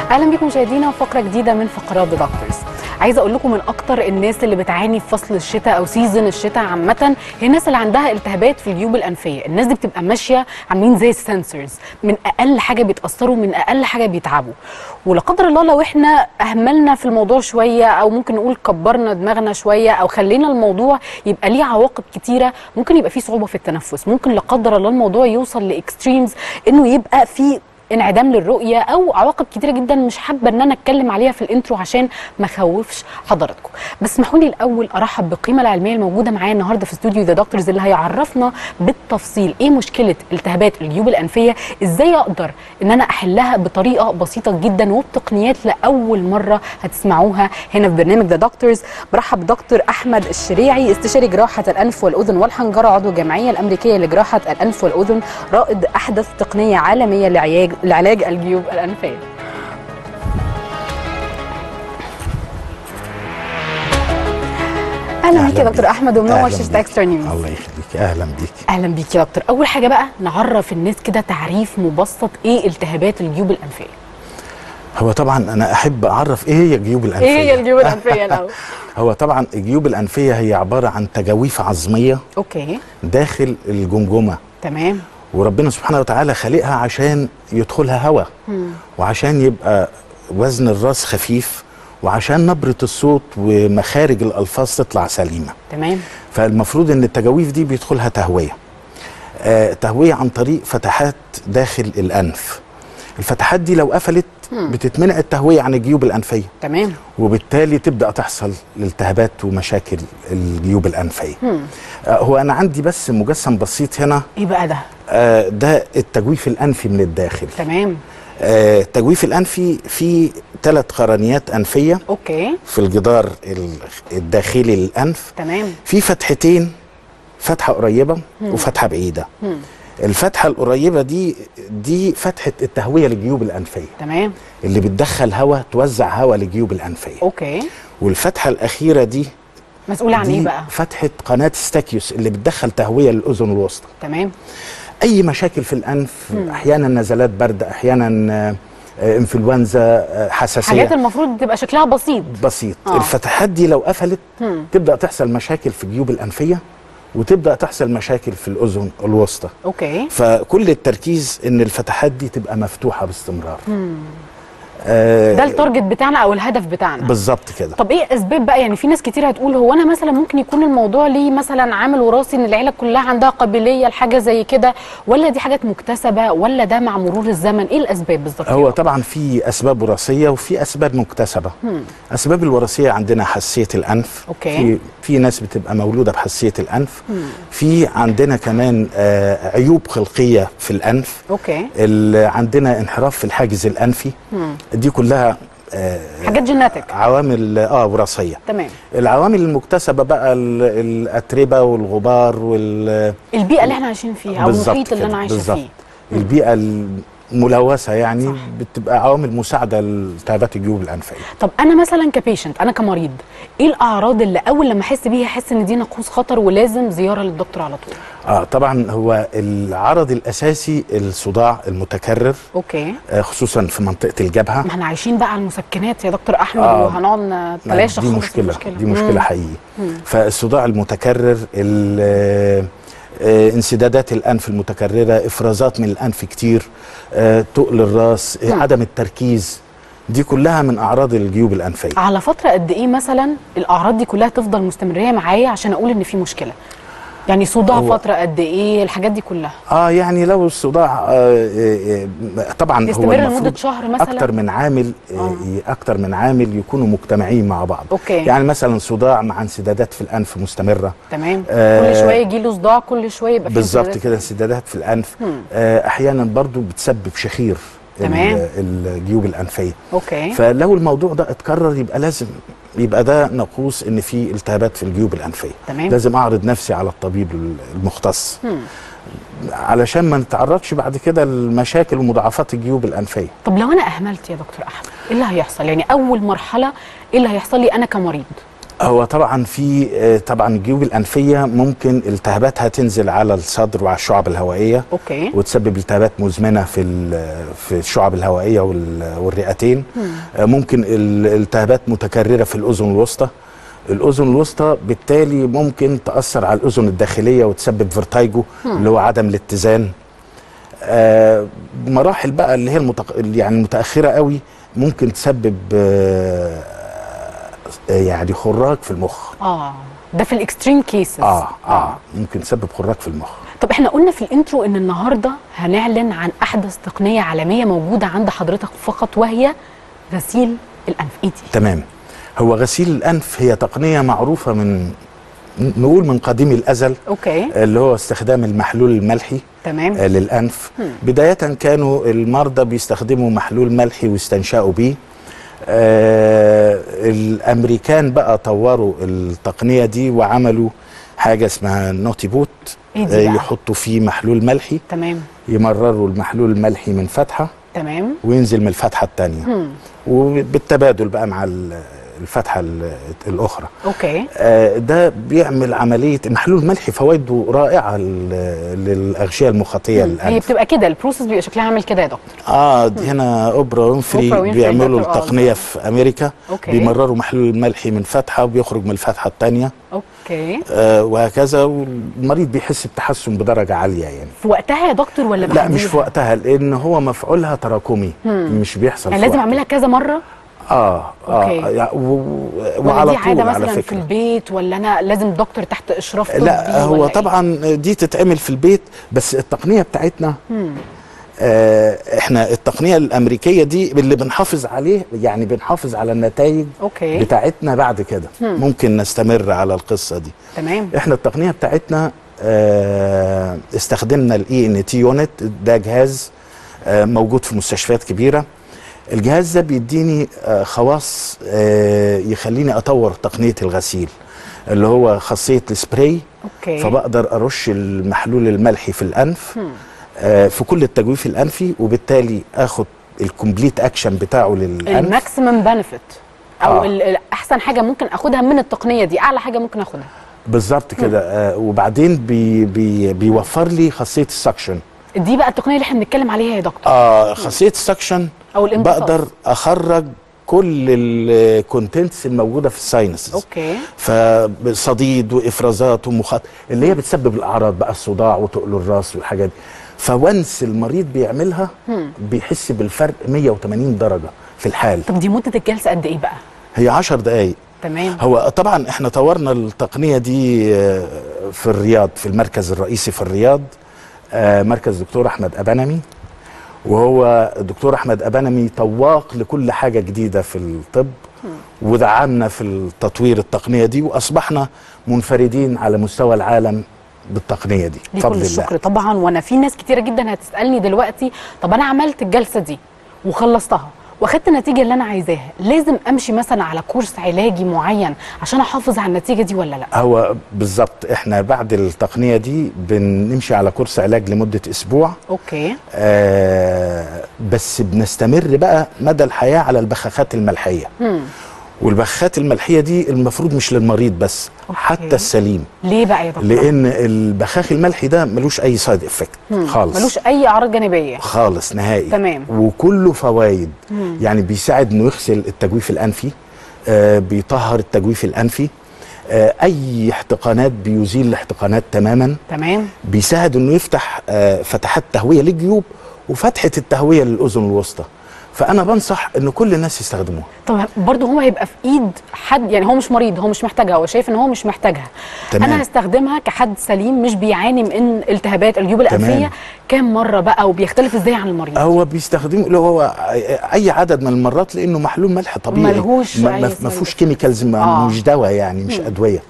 اهلا بكم مشاهدينا فقره جديده من فقرات ذا دكتورز عايزه اقول لكم من اكتر الناس اللي بتعاني في فصل الشتاء او سيزون الشتاء عامه هي الناس اللي عندها التهابات في الجيوب الانفيه الناس دي بتبقى ماشيه عاملين زي السنسورز من اقل حاجه بيتاثروا من اقل حاجه بيتعبوا ولا قدر الله لو احنا اهملنا في الموضوع شويه او ممكن نقول كبرنا دماغنا شويه او خلينا الموضوع يبقى ليه عواقب كتيره ممكن يبقى فيه صعوبه في التنفس ممكن لا قدر الله الموضوع يوصل لاكستريمز انه يبقى في انعدام للرؤيه او عواقب كتيره جدا مش حابه ان انا اتكلم عليها في الانترو عشان ما اخوفش حضراتكم بس اسمحوا لي الاول ارحب بالقيمه العلميه الموجوده معايا النهارده في استوديو ذا دكتورز اللي هيعرفنا بالتفصيل ايه مشكله التهابات الجيوب الانفيه ازاي اقدر ان انا احلها بطريقه بسيطه جدا وبتقنيات لاول مره هتسمعوها هنا في برنامج ذا دكتورز برحب بدكتور احمد الشريعي استشاري جراحه الانف والاذن والحنجره عضو الجمعيه الامريكيه لجراحه الانف والاذن رائد احدث تقنيه عالميه لعلاج لعلاج الجيوب الانفيه اهلا بيك يا دكتور احمد ومنور أهلاً شاشه بيك. اكسترا نيوز الله يخليك اهلا بيك اهلا بيك يا دكتور اول حاجه بقى نعرف الناس كده تعريف مبسط ايه التهابات الجيوب الانفيه هو طبعا انا احب اعرف ايه هي الجيوب الانفيه ايه هي الجيوب الانفيه الاول هو طبعا الجيوب الانفيه هي عباره عن تجاويف عظميه اوكي داخل الجمجمه تمام وربنا سبحانه وتعالى خالقها عشان يدخلها هواء وعشان يبقى وزن الراس خفيف وعشان نبره الصوت ومخارج الالفاظ تطلع سليمه تمام فالمفروض ان التجاويف دي بيدخلها تهويه آه تهويه عن طريق فتحات داخل الانف الفتحات دي لو قفلت بتتمنع التهويه عن الجيوب الانفيه تمام وبالتالي تبدا تحصل التهابات ومشاكل الجيوب الانفيه آه هو انا عندي بس مجسم بسيط هنا ايه بقى ده آه ده التجويف الانفي من الداخل تمام آه التجويف الانفي فيه ثلاث قرنيات انفيه اوكي في الجدار ال- الداخلي للانف تمام في فتحتين فتحه قريبه وفتحه بعيده الفتحه القريبه دي دي فتحه التهويه للجيوب الانفيه تمام اللي بتدخل هواء توزع هواء للجيوب الانفيه اوكي والفتحه الاخيره دي مسؤول عن دي ايه بقى فتحه قناه ستاكيوس اللي بتدخل تهويه للاذن الوسطى تمام اي مشاكل في الانف احيانا نزلات برد احيانا آه، آه، انفلونزا آه، حساسيه حاجات المفروض تبقى شكلها بسيط بسيط آه. آه. الفتحات دي لو قفلت مم. تبدا تحصل مشاكل في الجيوب الانفيه وتبدا تحصل مشاكل في الاذن الوسطى اوكي فكل التركيز ان الفتحات دي تبقى مفتوحه باستمرار آه ده التارجت بتاعنا او الهدف بتاعنا بالظبط كده طب ايه اسباب بقى يعني في ناس كتير هتقول هو انا مثلا ممكن يكون الموضوع ليه مثلا عامل وراثي ان العيله كلها عندها قابليه لحاجه زي كده ولا دي حاجات مكتسبه ولا ده مع مرور الزمن ايه الاسباب بالظبط هو طبعا في اسباب وراثيه وفي اسباب مكتسبه اسباب الوراثيه عندنا حساسيه الانف أوكي. في في ناس بتبقى مولوده بحساسيه الانف في عندنا كمان آه عيوب خلقيه في الانف اوكي ال- عندنا انحراف في الحاجز الانفي دي كلها آه حاجات جيناتك عوامل اه وراثيه تمام العوامل المكتسبه بقى ال- الاتربه والغبار وال البيئه اللي احنا عايشين فيها او بالظبط المحيط اللي كده، انا عايشه بالظبط. فيه البيئه الملوثه يعني صح. صح. بتبقى عوامل مساعده لالتهابات الجيوب الانفيه طب انا مثلا كبيشنت انا كمريض ايه الاعراض اللي اول لما احس بيها احس ان دي نقوص خطر ولازم زياره للدكتور على طول اه طبعا هو العرض الاساسي الصداع المتكرر اوكي آه خصوصا في منطقه الجبهه ما احنا عايشين بقى على المسكنات يا دكتور احمد آه. وهنقعد ما نتلاشى دي خالص مشكله المشكلة. دي مشكله مم. حقيقي فالصداع المتكرر ال- آه، آه، انسدادات الانف المتكرره افرازات من الانف كتير آه، تقل الراس آه، عدم التركيز دي كلها من اعراض الجيوب الانفيه على فتره قد ايه مثلا الاعراض دي كلها تفضل مستمريه معايا عشان اقول ان في مشكله يعني صداع هو- فتره قد ايه الحاجات دي كلها اه يعني لو الصداع آه آه آه طبعا هو يستمر المفروض لمدة شهر مثلاً؟ اكتر من عامل آه اكتر من عامل يكونوا مجتمعين مع بعض أوكي. يعني مثلا صداع مع انسدادات في الانف مستمره تمام آه، كل شويه يجي له صداع كل شويه يبقى في بالظبط انسداد. كده انسدادات في الانف آه احيانا برضو بتسبب شخير ال- تمام. الجيوب الانفيه اوكي فلو الموضوع ده اتكرر يبقى لازم يبقى ده نقوص ان في التهابات في الجيوب الانفيه تمام. لازم اعرض نفسي على الطبيب المختص علشان ما نتعرضش بعد كده لمشاكل ومضاعفات الجيوب الانفيه طب لو انا اهملت يا دكتور احمد ايه اللي هيحصل يعني اول مرحله ايه اللي هيحصل لي انا كمريض هو طبعا في آه، طبعا الجيوب الانفيه ممكن التهاباتها تنزل على الصدر وعلى الشعب الهوائيه اوكي وتسبب التهابات مزمنه في ال- في الشعب الهوائيه وال- والرئتين آه، ممكن ال- التهابات متكرره في الاذن الوسطى الاذن الوسطى بالتالي ممكن تاثر على الاذن الداخليه وتسبب فيرتايجو اللي هو عدم الاتزان آه، مراحل بقى اللي هي المتق... يعني المتاخره قوي ممكن تسبب آه، آه، يعني خراج في المخ اه ده في الاكستريم كيسز اه اه ممكن تسبب خراج في المخ طب احنا قلنا في الانترو ان النهارده هنعلن عن احدث تقنيه عالميه موجوده عند حضرتك فقط وهي غسيل الانف ايه دي تمام هو غسيل الانف هي تقنيه معروفه من نقول من قديم الازل اوكي اللي هو استخدام المحلول الملحي تمام آه، للانف بدايه كانوا المرضى بيستخدموا محلول ملحي ويستنشقوا بيه آه الامريكان بقى طوروا التقنيه دي وعملوا حاجه اسمها نوتي بوت إيه دي بقى؟ يحطوا فيه محلول ملحي تمام يمرروا المحلول الملحي من فتحه تمام وينزل من الفتحه الثانيه وبالتبادل بقى مع ال- الفتحه ال- الاخرى اوكي آه، ده بيعمل عمليه محلول ملحي فوائده رائعه لل- للاغشيه المخاطيه هي للانف بتبقى كده البروسيس بيبقى شكلها عامل كده يا دكتور اه دي هنا اوبرا وينفري أوبرا وينفري بيعملوا دكتور، آه، التقنيه في امريكا أوكي. بيمرروا محلول الملحي من فتحه وبيخرج من الفتحه الثانيه اوكي آه وهكذا والمريض بيحس بتحسن بدرجه عاليه يعني في وقتها يا دكتور ولا لا بعديها؟ مش في وقتها لان هو مفعولها تراكمي مش بيحصل يعني في لازم وقت. اعملها كذا مره اه اه أوكي. يع- و- ولا وعلى دي عاده طول على مثلا في فكره البيت ولا انا لازم دكتور تحت اشراف طبي لا هو ولا إيه؟ طبعا دي تتعمل في البيت بس التقنيه بتاعتنا آه احنا التقنيه الامريكيه دي اللي بنحافظ عليه يعني بنحافظ على النتائج اوكي بتاعتنا بعد كده ممكن نستمر على القصه دي تمام احنا التقنيه بتاعتنا آه استخدمنا الاي ان تي يونت ده جهاز آه موجود في مستشفيات كبيره الجهاز ده بيديني آه خواص آه يخليني اطور تقنيه الغسيل اللي هو خاصيه السبراي اوكي فبقدر ارش المحلول الملحي في الانف آه في كل التجويف الانفي وبالتالي اخد الكومبليت اكشن بتاعه للانف الماكسيمم بنفيت او آه. ال- ال- احسن حاجه ممكن اخدها من التقنيه دي اعلى حاجه ممكن اخدها بالظبط كده آه وبعدين بي بي بيوفر لي خاصيه السكشن دي بقى التقنيه اللي احنا بنتكلم عليها يا دكتور اه خاصيه السكشن او الامتصاص بقدر اخرج كل الكونتنتس الموجوده في الساينسز اوكي فصديد وافرازات ومخاط اللي هي بتسبب الاعراض بقى الصداع وتقل الراس والحاجات دي فونس المريض بيعملها بيحس بالفرق 180 درجه في الحال طب دي مده الجلسه قد ايه بقى هي 10 دقائق تمام هو طبعا احنا طورنا التقنيه دي آه، في الرياض في المركز الرئيسي في الرياض آه، مركز دكتور احمد ابنمي وهو الدكتور احمد ابنمي طواق لكل حاجه جديده في الطب ودعمنا في التطوير التقنيه دي واصبحنا منفردين على مستوى العالم بالتقنيه دي ليه كل الشكر طبعا وانا في ناس كتيره جدا هتسالني دلوقتي طب انا عملت الجلسه دي وخلصتها واخدت النتيجه اللي انا عايزاها لازم امشي مثلا على كورس علاجي معين عشان احافظ على النتيجه دي ولا لا هو بالظبط احنا بعد التقنيه دي بنمشي على كورس علاج لمده اسبوع اوكي آه بس بنستمر بقى مدى الحياة على البخاخات الملحية والبخاخات الملحية دي المفروض مش للمريض بس أوكي. حتى السليم ليه بقى يا دكتور لأن البخاخ الملحي ده ملوش أي سايد افكت خالص ملوش اي اعراض جانبيه خالص نهائي تمام. وكله فوائد يعني بيساعد انه يغسل التجويف الانفي آه بيطهر التجويف الانفي آه اي احتقانات بيزيل الاحتقانات تماما تمام بيساعد انه يفتح آه، فتحات تهويه للجيوب وفتحه التهويه للاذن الوسطى فانا بنصح ان كل الناس يستخدموها طب برضه هو هيبقى في ايد حد يعني هو مش مريض هو مش محتاجها هو شايف ان هو مش محتاجها تمام. انا هستخدمها كحد سليم مش بيعاني من التهابات الجيوب تمام. الانفيه كام مره بقى وبيختلف ازاي عن المريض هو بيستخدمه اللي هو اي عدد من المرات لانه محلول ملح طبيعي ملهوش ما- أي ما سايد ما فيهوش كيميكالز ما- آه. مش دواء يعني مش ادويه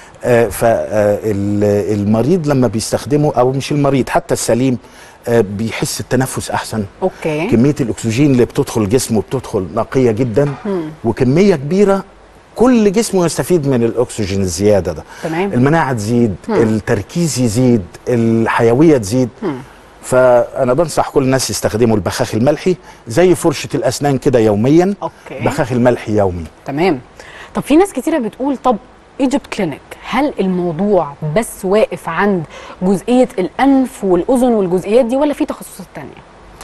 فالمريض لما بيستخدمه او مش المريض حتى السليم آه، بيحس التنفس احسن اوكي كميه الاكسجين اللي بتدخل جسمه بتدخل نقيه جدا وكميه كبيره كل جسمه يستفيد من الاكسجين الزياده ده تمام. المناعه تزيد التركيز يزيد الحيويه تزيد فانا بنصح كل الناس يستخدموا البخاخ الملحي زي فرشه الاسنان كده يوميا أوكي. بخاخ الملحي يومي تمام طب في ناس كتيره بتقول طب ايجيبت كلينيك هل الموضوع بس واقف عند جزئيه الانف والاذن والجزئيات دي ولا في تخصصات تانية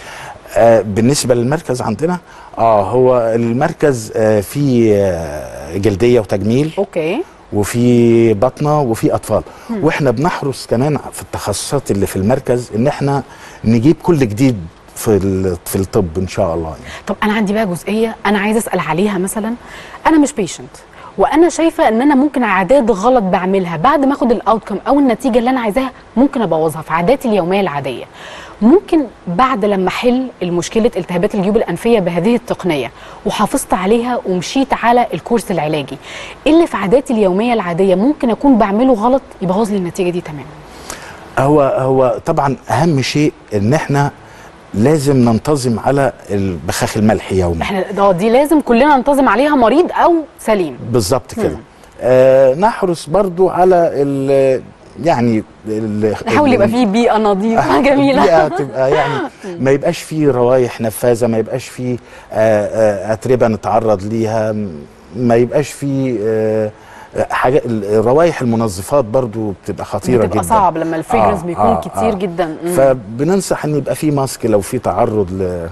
آه بالنسبه للمركز عندنا اه هو المركز آه فيه آه جلديه وتجميل اوكي وفي بطنه وفي اطفال واحنا بنحرص كمان في التخصصات اللي في المركز ان احنا نجيب كل جديد في ال- في الطب ان شاء الله يعني. طب انا عندي بقى جزئيه انا عايزه اسال عليها مثلا انا مش بيشنت وانا شايفه ان انا ممكن عادات غلط بعملها بعد ما اخد الاوتكم او النتيجه اللي انا عايزاها ممكن ابوظها في عاداتي اليوميه العاديه ممكن بعد لما احل المشكله التهابات الجيوب الانفيه بهذه التقنيه وحافظت عليها ومشيت على الكورس العلاجي إيه اللي في عاداتي اليوميه العاديه ممكن اكون بعمله غلط يبوظ لي النتيجه دي تماما هو هو طبعا اهم شيء ان احنا لازم ننتظم على البخاخ الملح يومي احنا ده دي لازم كلنا ننتظم عليها مريض او سليم بالظبط كده آه نحرص برضو على ال يعني ال- نحاول ال- يبقى فيه بيئه نظيفه جميله البيئة تبقى يعني ما يبقاش فيه روايح نفاذة ما يبقاش فيه آه، آه، أتربة نتعرض ليها م- ما يبقاش فيه آه، آه، حاجة الروايح المنظفات برضو بتبقى خطيرة بتبقى جدا صعب لما الفريجرنس آه، بيكون آه، كتير آه. جدا مم. فبننصح ان يبقى فيه ماسك لو في تعرض ل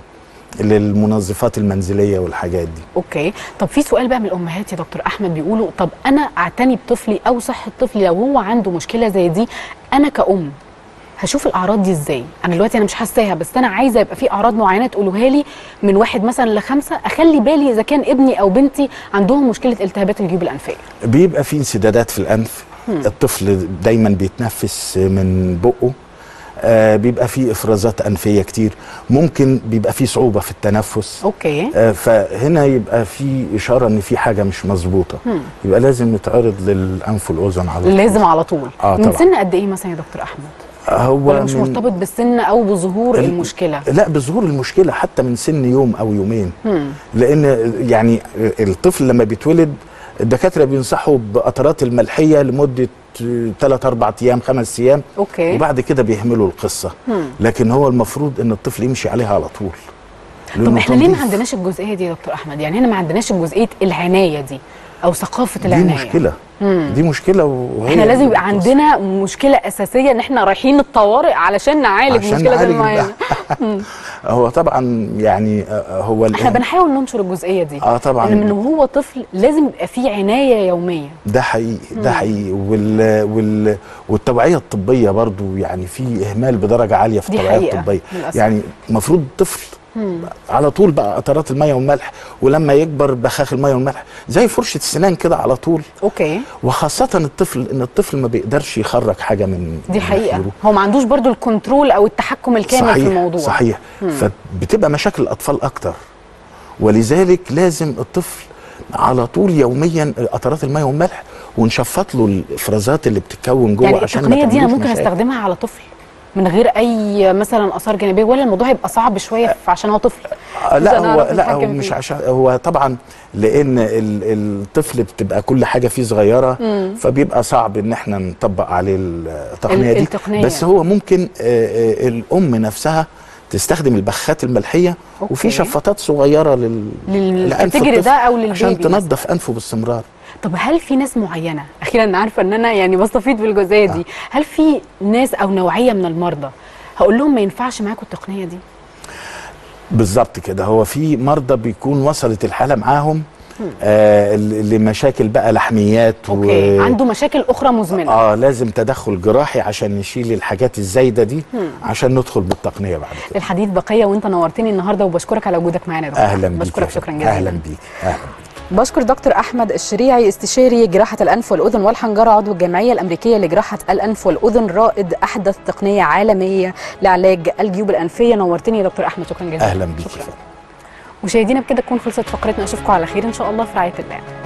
للمنظفات المنزليه والحاجات دي اوكي طب في سؤال بقى من الامهات يا دكتور احمد بيقولوا طب انا اعتني بطفلي او صحه طفلي لو هو عنده مشكله زي دي انا كأم هشوف الاعراض دي ازاي انا دلوقتي انا مش حاساها بس انا عايزه يبقى في اعراض معينه تقولوها لي من واحد مثلا لخمسه اخلي بالي اذا كان ابني او بنتي عندهم مشكله التهابات الجيوب الانفيه بيبقى في انسدادات في الانف الطفل دايما بيتنفس من بقه آه بيبقى في افرازات انفيه كتير ممكن بيبقى في صعوبه في التنفس اوكي آه فهنا يبقى في اشاره ان في حاجه مش مظبوطه يبقى لازم نتعرض للانف والاذن على طول. لازم على طول آه من طبعاً. سن قد ايه مثلا يا دكتور احمد هو ولا مش من- مرتبط بالسن او بظهور ال- المشكله لا بظهور المشكله حتى من سن يوم او يومين لان يعني الطفل لما بيتولد الدكاتره بينصحوا بقطرات الملحيه لمده 3 4 ايام 5 ايام اوكي وبعد كده بيهملوا القصه لكن هو المفروض ان الطفل يمشي عليها على طول طب لأنه احنا ليه ما تنظيف. عندناش الجزئيه دي يا دكتور احمد يعني هنا ما عندناش جزئيه العنايه دي او ثقافه دي العنايه مشكله دي مشكله وهي احنا لازم يبقى عندنا مشكله اساسيه ان احنا رايحين الطوارئ علشان نعالج عشان مشكله زي نعالج معينه هو طبعا يعني آه، هو احنا الإن- بنحاول ننشر الجزئيه دي اه طبعا ان من هو طفل لازم يبقى فيه عنايه يوميه ده حقيقي ده حقيقي وال وال والتوعيه الطبيه برضو يعني في اهمال بدرجه عاليه في دي التوعيه حقيقة، الطبيه للأسف. يعني المفروض الطفل على طول بقى قطرات الميه والملح ولما يكبر بخاخ الميه والملح زي فرشه السنان كده على طول اوكي وخاصه الطفل ان الطفل ما بيقدرش يخرج حاجه من دي من حقيقه مناخيره. هو ما عندوش برضو الكنترول او التحكم الكامل صحيح في الموضوع صحيح فبتبقى مشاكل الاطفال اكتر ولذلك لازم الطفل على طول يوميا قطرات الميه والملح ونشفط له الافرازات اللي بتتكون جوه يعني عشان ما التقنيه دي انا تعملوش ممكن مشاكل. استخدمها على طفل من غير اي مثلا اثار جانبيه ولا الموضوع هيبقى صعب شويه ف- عشان هو طفل آه، لا عشان هو نعرف لا هو نتحكم مش فيه. عشان هو طبعا لان ال- الطفل بتبقى كل حاجه فيه صغيره فبيبقى صعب ان احنا نطبق عليه التقنيه ال- دي التقنية. بس هو ممكن آه، آه، الام نفسها تستخدم البخات الملحيه أوكي. وفي شفاطات صغيره لل لل- لأنف الكاتيجوري الطفل ده أو للبيبي عشان مثلاً. تنظف انفه باستمرار طب هل في ناس معينه اخيرا انا عارفه ان انا يعني بستفيد بالجزئيه دي هل في ناس او نوعيه من المرضى هقول لهم ما ينفعش معاكم التقنيه دي بالظبط كده هو في مرضى بيكون وصلت الحاله معاهم آه ل- لمشاكل بقى لحميات اوكي عنده مشاكل اخرى مزمنه اه لازم تدخل جراحي عشان نشيل الحاجات الزايده دي عشان ندخل بالتقنيه بعد كده الحديث بقيه وانت نورتني النهارده وبشكرك على وجودك معانا يا دكتور اهلا بيك بشكرك يا شكرا فندم. جزيلا اهلا بيك اهلا بيك بشكر دكتور احمد الشريعي استشاري جراحه الانف والاذن والحنجره عضو الجمعيه الامريكيه لجراحه الانف والاذن رائد احدث تقنيه عالميه لعلاج الجيوب الانفيه نورتني يا دكتور احمد شكرا جزيلا اهلا بيك يا شكرا فندم مشاهدينا بكده تكون خلصت فقرتنا اشوفكم على خير ان شاء الله في رعايه الله